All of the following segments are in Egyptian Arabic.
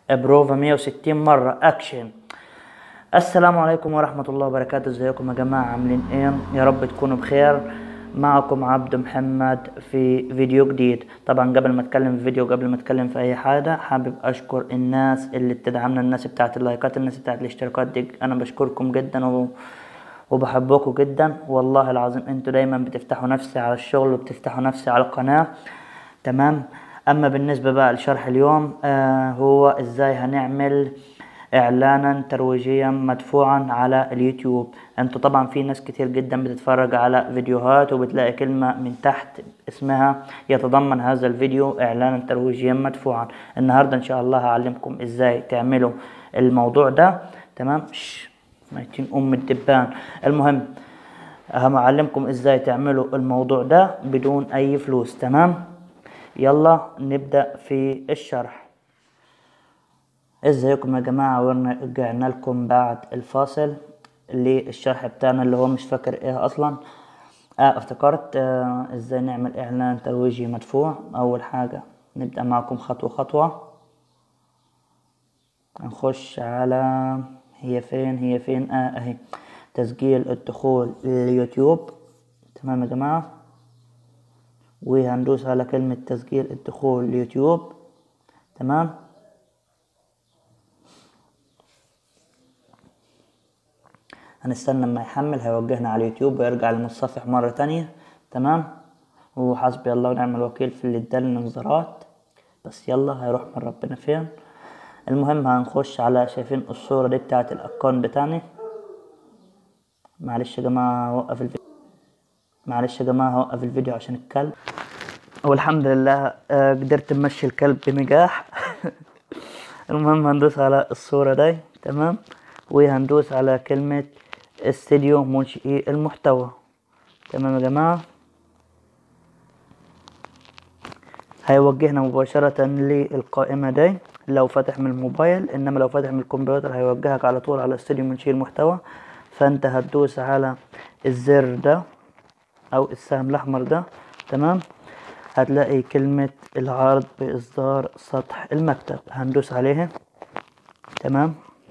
بروفا 160 مرة اكشن السلام عليكم ورحمة الله وبركاته ازيكم يا جماعة عاملين ايه يا رب تكونوا بخير معكم عبد محمد في فيديو جديد طبعا قبل ما اتكلم في فيديو قبل ما اتكلم في اي حاجة حابب اشكر الناس اللي بتدعمنا الناس بتاعت اللايكات الناس بتاعت الاشتراكات دي انا بشكركم جدا و... وبحبكم جدا والله العظيم انتوا دايما بتفتحوا نفسي على الشغل وبتفتحوا نفسي على القناة تمام اما بالنسبة بقى لشرح اليوم آه هو ازاي هنعمل اعلانا ترويجيا مدفوعا على اليوتيوب انتوا طبعا في ناس كتير جدا بتتفرج على فيديوهات وبتلاقي كلمة من تحت اسمها يتضمن هذا الفيديو اعلانا ترويجيا مدفوعا النهاردة ان شاء الله هعلمكم ازاي تعملوا الموضوع ده تمام شش، ميتين ام الدبان المهم هعلمكم ازاي تعملوا الموضوع ده بدون اي فلوس تمام يلا نبدأ في الشرح ازيكم يا جماعة ورجعنا لكم بعد الفاصل للشرح بتاعنا اللي هو مش فاكر ايه اصلا اه افتكرت آه ازاي نعمل اعلان ترويجي مدفوع اول حاجة نبدأ معكم خطوة خطوة نخش على هي فين هي فين اه اهي تسجيل الدخول لليوتيوب تمام يا جماعة وهندوس على كلمة تسجيل الدخول ليوتيوب تمام هنستنى لما يحمل هيوجهنا على اليوتيوب ويرجع للمتصفح مرة تانية تمام وحسبي الله ونعم الوكيل في اللي ادالنا انذارات بس يلا هيروح من ربنا فين المهم هنخش على شايفين الصورة دي بتاعت الاكونت بتاعنا معلش يا جماعة وقف الفيديو معلش يا جماعة هوقف الفيديو عشان الكلب والحمد لله آه، قدرت امشي الكلب بنجاح المهم هندوس على الصورة دي تمام وهندوس على كلمة استديو منشئي المحتوى تمام يا جماعة هيوجهنا مباشرة للقائمة دي لو فاتح من الموبايل انما لو فاتح من الكمبيوتر هيوجهك على طول على استديو منشئي المحتوى فانت هتدوس على الزر ده او السهم الاحمر ده تمام هتلاقي كلمة العرض بإصدار سطح المكتب هندوس عليها تمام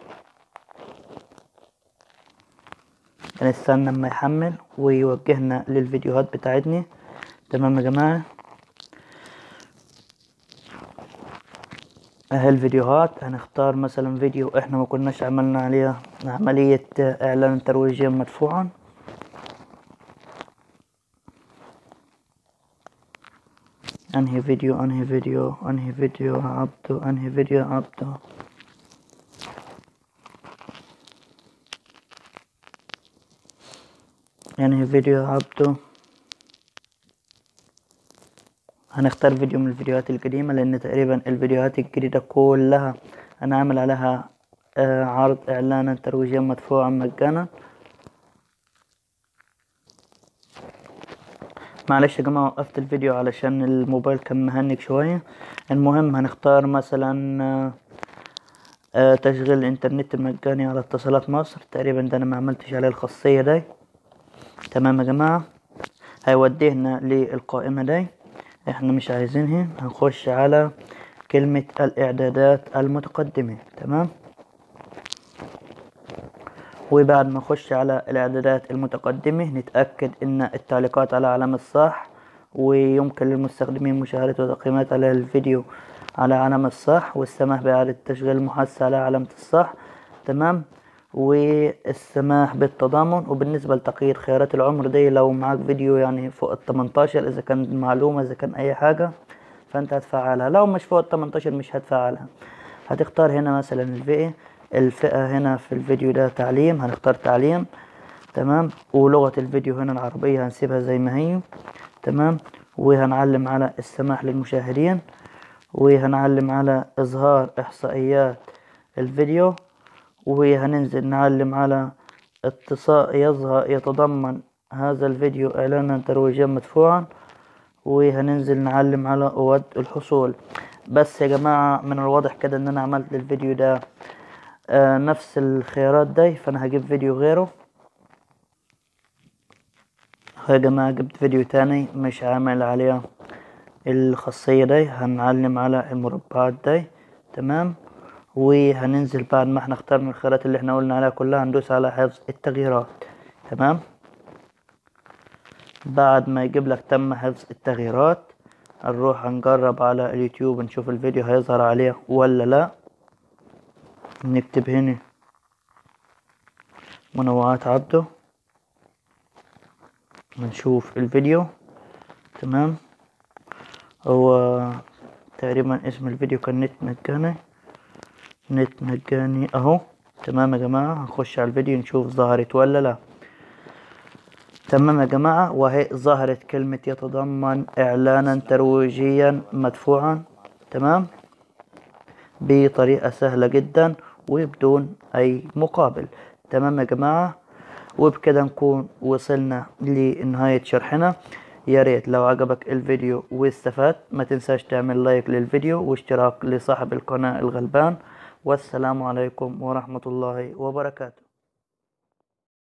هنستنى لما يحمل ويوجهنا للفيديوهات بتاعتنا تمام يا جماعة اهي الفيديوهات هنختار مثلا فيديو احنا ما كناش عملنا عليه عملية اعلان ترويجيا مدفوعا انهي فيديو انهي فيديو انهي فيديو عبده انهي فيديو عبده انهي فيديو عبده هنختار فيديو من الفيديوهات القديمة لان تقريبا الفيديوهات الجديدة كلها انا عامل عليها آه، عرض اعلانا ترويجيا مدفوعا مجانا معلش يا جماعة وقفت الفيديو علشان الموبايل كان مهنج شوية المهم هنختار مثلا آه، آه، تشغيل الانترنت المجاني على اتصالات مصر تقريبا ده انا ما عملتش عليه الخاصية دي تمام يا جماعة هيودينا للقائمة دي احنا مش عايزينها هنخش على كلمة الاعدادات المتقدمة تمام وبعد ما نخش على الاعدادات المتقدمة نتأكد ان التعليقات على علامة صح ويمكن للمستخدمين مشاهدة وتقييمات على الفيديو على علامة صح والسماح بإعادة تشغيل المحادثة على علامة الصح تمام والسماح بالتضامن وبالنسبة لتقييد خيارات العمر دي لو معاك فيديو يعني فوق ال 18 إذا كان معلومة إذا كان أي حاجة فأنت هتفعلها لو مش فوق ال 18 مش هتفعلها هتختار هنا مثلا الفئة الفئة هنا في الفيديو ده تعليم هنختار تعليم تمام ولغة الفيديو هنا العربية هنسيبها زي ما هي تمام وهنعلم على السماح للمشاهدين وهنعلم على إظهار إحصائيات الفيديو وهننزل نعلم على اتصال يظهر يتضمن هذا الفيديو إعلانا ترويجيا مدفوعا وهننزل نعلم على أود الحصول بس يا جماعة من الواضح كده إن أنا عملت للفيديو ده آه نفس الخيارات دي فأنا هجيب فيديو غيره يا جماعة جبت فيديو تاني مش عامل عليه الخاصية دي هنعلم على المربعات دي تمام وهننزل بعد ما احنا اخترنا الخيارات اللي احنا قلنا عليها كلها هندوس على حفظ التغييرات تمام بعد ما يجيب لك تم حفظ التغييرات هنروح هنجرب على اليوتيوب نشوف الفيديو هيظهر عليه ولا لا نكتب هنا منوعات عبده نشوف الفيديو تمام هو تقريبا اسم الفيديو كان نت مجاني نت مجاني اهو تمام يا جماعة هنخش على الفيديو نشوف ظهرت ولا لا تمام يا جماعة وهي ظهرت كلمة يتضمن اعلانا ترويجيا مدفوعا تمام بطريقة سهلة جدا وبدون اي مقابل تمام يا جماعة وبكده نكون وصلنا لنهاية شرحنا يا ريت لو عجبك الفيديو واستفدت ما تنساش تعمل لايك للفيديو واشتراك لصاحب القناة الغلبان والسلام عليكم ورحمة الله وبركاته